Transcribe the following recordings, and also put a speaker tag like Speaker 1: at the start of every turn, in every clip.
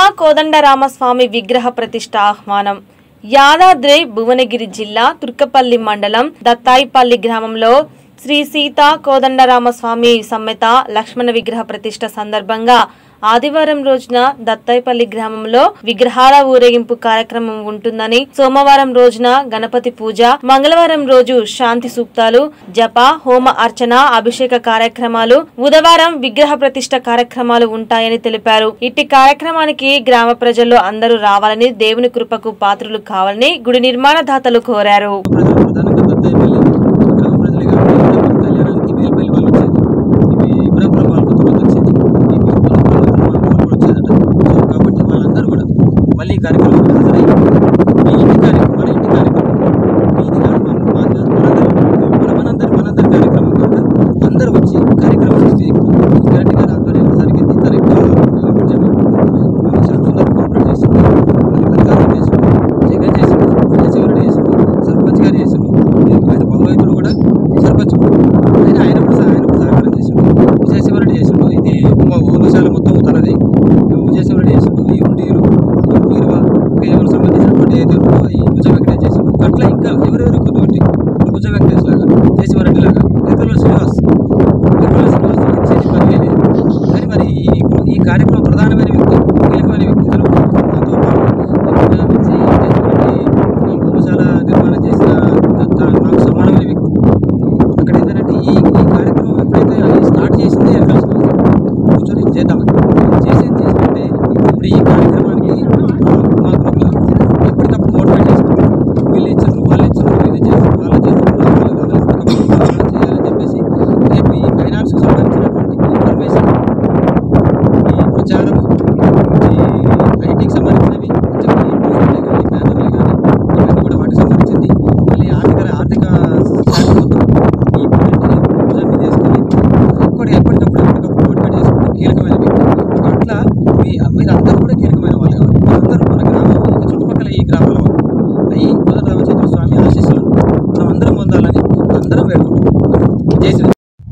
Speaker 1: కోదండరామస్వామి విగ్రహ ప్రతిష్ట ఆహ్వానం యాదాద్రి భువనగిరి జిల్లా తుర్కపల్లి మండలం దత్తాయిపల్లి గ్రామంలో శ్రీ సీతా కోదండరామస్వామి సమ్మెత లక్ష్మణ విగ్రహ ప్రతిష్ట సందర్భంగా ఆదివారం రోజున దత్తాయిపల్లి గ్రామంలో విగ్రహాల ఊరేగింపు కార్యక్రమం ఉంటుందని సోమవారం రోజున గణపతి పూజ మంగళవారం రోజు శాంతి సూక్తాలు జప హోమ అర్చన అభిషేక కార్యక్రమాలు బుధవారం విగ్రహ ప్రతిష్ట కార్యక్రమాలు ఉంటాయని తెలిపారు ఇట్టి కార్యక్రమానికి గ్రామ ప్రజలు అందరూ రావాలని దేవుని కృపకు పాత్రులు కావాలని గుడి నిర్మాణదాతలు కోరారు
Speaker 2: ప్రజలు ప్రధానంగా దత్తాయిపల్లి గ్రామ ప్రజలే కాకుండా కళ్యాణానికి వేలుపల్లి వాళ్ళు వచ్చేది ఇవి ఇబ్రాపురం వాళ్ళు కొంతమంది వచ్చేది ఇవి పొలంపల్లి వాళ్ళు కూడా వచ్చేదట సో కాబట్టి వాళ్ళందరూ కూడా మళ్ళీ ఈ కార్యక్రమం హాజరై ఈ ఇంటి కార్యక్రమం మన ఇంటి కార్యక్రమం ఇది కాదు మన మా కాదు మనందరం మన మనందరి మనందరి కార్యక్రమం కనుక అందరూ వచ్చి కార్యక్రమం కరెక్ట్ గారు ఆధ్వర్యంలో జరిగింది తన అందరూ కోఆపరేట్ చేస్తున్నారు మళ్ళీ మల్లికార్జున చేస్తున్నారు జగన్ చేస్తున్నారు విజయశివరెడ్డి చేస్తున్నారు సర్పంచ్ గారు చేస్తున్నారు ఆయన భగవంతుడు కూడా సర్పంచ్ ఆయన ఆయన కూడా సహ- ఆయన కూడా సహకారం చేసిండు విజయశివరెడ్డి చేసిండు ఇది ఓనుశాల మొత్తం తనది విజయశివరెడ్డి చేసిండు ఈ ఉండీరు వీరువ ఇంకా ఎవరు సంబంధించినటువంటి ఏదో ఈ భుజ వెంకటేష్ చేసిండు అట్లా ఇంకా ఎవరెవరు కొద్దిగా భుజ వెంకటేష్ లాగా కేశవరెడ్డి లాగా ఎక్కడో శ్రీనివాస్ ఎక్కడో శ్రీనివాస్ ఇచ్చేది పదివేలే కానీ మరి ఈ ఈ కార్యక్రమం ప్రధానమైన వ్యక్తి కీలకమైన వ్యక్తి తను మాతో పాటు నిర్మించి కేశవరెడ్డి భూమశాల నిర్మాణం చేసిన త- నాకు సమానమైన వ్యక్తి అక్కడ ఏంటంటే ఈ ఈ కార్యక్రమం ఎప్పుడైతే అది స్టార్ట్ చేసిందే కలిసి కూర్చొని చేద్దామని చేసేది చేస్తుంటే ఇప్పుడు ఈ కార్యక్రమానికి ఆ, మా గ్రూప్లో ఎప్పటికప్పుడు మోటివేట్ చేస్తాం వీళ్ళు ఇచ్చారు వాళ్ళు ఇచ్చారు ఇది చేస్తారు వాళ్ళు చేస్తారు వాళ్ళు వాళ్ళు ఎప్పటికప్పుడు చేయాలని చెప్పేసి రేపు ఈ ఫైనాన్స్కి సంబంధించినటువంటి ఇన్ఫర్మేషన్ ఈ ప్రచారము ఈ ఐటీకి సంబంధించినవి కొంచెం ఈ పోస్టర్లే కానీ బ్యానర్లే కానీ ఇవన్నీ కూడా వాటికి సంబంధించింది మళ్ళీ ఆర్థిక ఆర్థిక శాఖ మొత్తం ఈ మూడింటిని భుజం మీద వేసుకొని ఎప్పటి ఎప్పటికప్పుడు ఎప్పటికప్పుడు మోటివేట్ చేసుకుంటే కీలకమైన వ్యక్తి అట్లా మీ మీరు అందరూ కూడా కీలకమైన వాళ్ళు కావాలి అందరూ మన గ్రామం ఇంకా చుట్టుపక్కల ఈ గ్రామాల వాళ్ళు అయ్యి కోదండ రామచంద్ర స్వామి ఆశీస్సులు మనం అందరం పొందాలని అందరం వేడుకుంటాం జై శ్రీ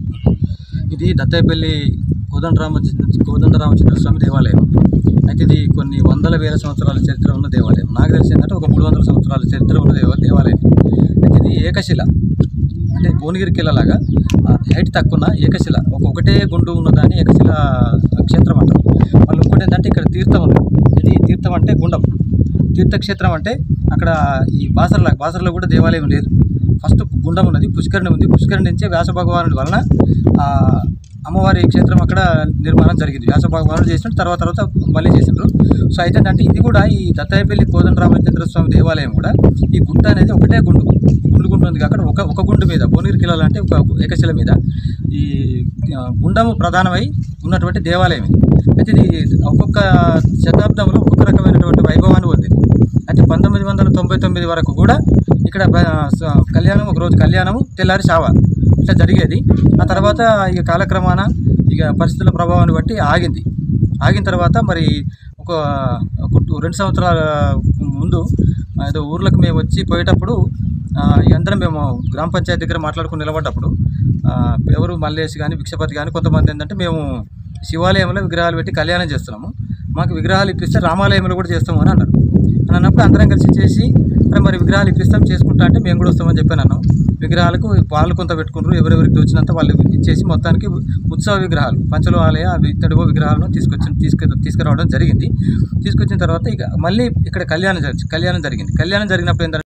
Speaker 2: ఇది దత్తాయిపల్లి కోదండరామచంద్ర కోదండరామచంద్ర స్వామి దేవాలయం అయితే ఇది కొన్ని వందల వేల సంవత్సరాల చరిత్ర ఉన్న దేవాలయం నాకు తెలిసి ఏంటంటే ఒక మూడు వందల సంవత్సరాల చరిత్ర ఉన్న దేవ దేవాలయం అయితే ఇది ఏకశిల అంటే భువనగిరి కిల్లలాగా హైట్ తక్కువ ఏకశిల ఒక ఒకటే గుండు ఉన్నదాన్ని ఏకశిల క్షేత్రం అంటారు మళ్ళీ ఇంకోటి ఏంటంటే ఇక్కడ తీర్థం ఉంది ఇది తీర్థం అంటే గుండం తీర్థక్షేత్రం అంటే అక్కడ ఈ బాసర్ల బాసర్లో కూడా దేవాలయం లేదు ఫస్ట్ గుండం ఉన్నది పుష్కరిణి ఉంది పుష్కరిణి నుంచే వ్యాస భగవానుడి వలన ఆ, అమ్మవారి క్షేత్రం అక్కడ నిర్మాణం జరిగింది వ్యాస భగవానుడు చేసిన తర్వాత తర్వాత మళ్ళీ చేసిండ్రు సో అయితే అంటే ఇది కూడా ఈ దత్తాయపల్లి కోదండరామచంద్ర స్వామి దేవాలయం కూడా ఈ గుట్ట అనేది ఒకటే గుండు గుండు గుండు ఉంది అక్కడ ఒక ఒక గుండు మీద భువనగిరి కిలాలు అంటే ఒక ఏకశిల మీద ఈ ఆ, గుండము ప్రధానమై ఉన్నటువంటి దేవాలయం ఇది అయితే ఇది ఒక్కొక్క శతాబ్దంలో ఒక్కొక్క రకమైనటువంటి వైభవాన్ని పొందింది అయితే పంతొమ్మిది వందల తొంభై తొమ్మిది వరకు కూడా ఇక్కడ బ- స- కళ్యాణం ఒక రోజు కళ్యాణము తెల్లారి సావ ఇట్లా జరిగేది ఆ తర్వాత ఇక కాలక్రమాన ఇక పరిస్థితుల ప్రభావాన్ని బట్టి ఆగింది ఆగిన తర్వాత మరి ఒక ఒక టూ- రెండు సంవత్సరాల ముందు ఏదో ఊర్లకు మేము వచ్చి పోయేటప్పుడు ఆ, ఈ అందరం మేము గ్రామ పంచాయతీ దగ్గర మాట్లాడుకుని నిలబడ్డప్పుడు ఆ, ఎవరు మల్లేష్ కానీ భిక్షపతి కానీ కొంతమంది ఏంటంటే మేము శివాలయంలో విగ్రహాలు పెట్టి కళ్యాణం చేస్తున్నాము మాకు విగ్రహాలు ఇప్పిస్తే రామాలయంలో కూడా చేస్తాము అని అన్నారు అని అన్నప్పుడు అందరం కలిసి చేసి "అరే మరి విగ్రహాలు ఇప్పిస్తాం చేసుకుంటా అంటే మేము కూడా వస్తామని చెప్పాను అన్నాం విగ్రహాలకు వాళ్ళు కొంత పెట్టుకుంటారు ఎవరెవరికి వచ్చినంత వాళ్ళు ఇచ్చేసి మొత్తానికి ఉత్సవ విగ్రహాలు పంచలో ఆలయ అవి ఇత్తడివో విగ్రహాలను తీసుకొచ్చి తీసుకు తీసుకురావడం జరిగింది తీసుకొచ్చిన తర్వాత ఇక మళ్ళీ ఇక్కడ కళ్యాణం జరిగి కళ్యాణం జరిగింది కళ్యాణం జరిగినప్పుడు ఏంటంటే